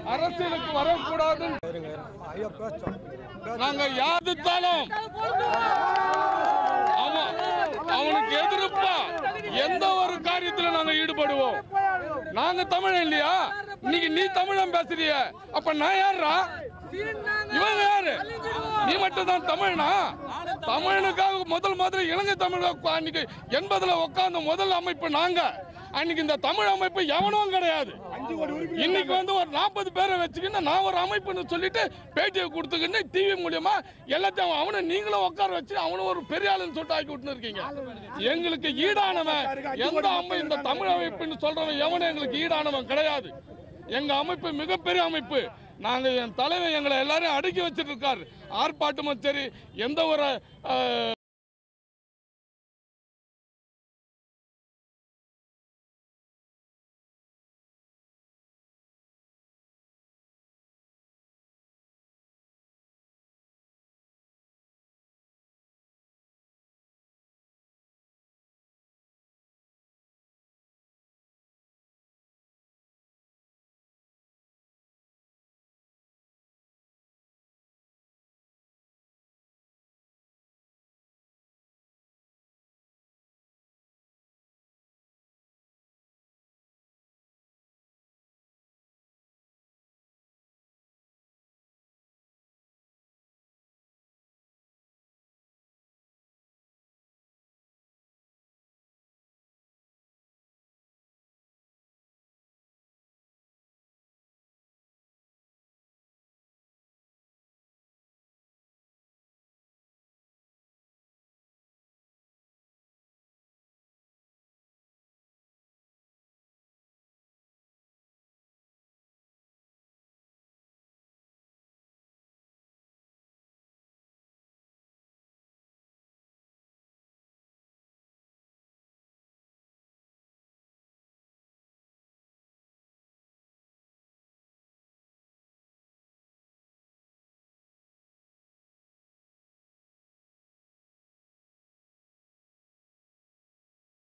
அரசியலுக்கு வரக்கூடாது நாங்க யாதித்தாலும் அவன் அவனுக்கு எதிர்ப்பா எந்த ஒரு காரியத்துல நாங்க ஈடுபடுவோம் நாங்க தமிழன் இல்லையா இன்னைக்கு நீ தமிழன் பேசுறிய அப்ப நான் யாருடா இவங்க யாரு நீ மட்டும் தான் தமிழ்னா தமிழனுக்காக முதல் முதல்ல இலங்கை தமிழ் அன்னைக்கு எண்பதுல உட்கார்ந்த முதல் அமைப்பு நாங்க அன்னைக்கு இந்த தமிழ் அமைப்பு எவனும் கிடையாது இன்னைக்கு வந்து ஒரு நாற்பது பேரை வச்சுக்கின்னு நான் ஒரு அமைப்புன்னு சொல்லிட்டு பேட்டியை கொடுத்துக்கின்னு டிவி மூலியமா எல்லாத்தையும் அவனை நீங்களும் உட்கார வச்சு அவனும் ஒரு பெரிய ஆளுன்னு சொல்லிட்டு ஆக்கி விட்டுன்னு இருக்கீங்க எங்களுக்கு ஈடானவன் எந்த அமை இந்த தமிழ் அமைப்புன்னு சொல்றவன் எவனும் எங்களுக்கு ஈடானவன் கிடையாது எங்க அமைப்பு மிகப்பெரிய அமைப்பு நாங்க என் தலைவர் எங்களை எல்லாரையும் அடக்கி வச்சிட்டு இருக்காரு ஆர்ப்பாட்டமும் சரி எந்த ஒரு அஹ்,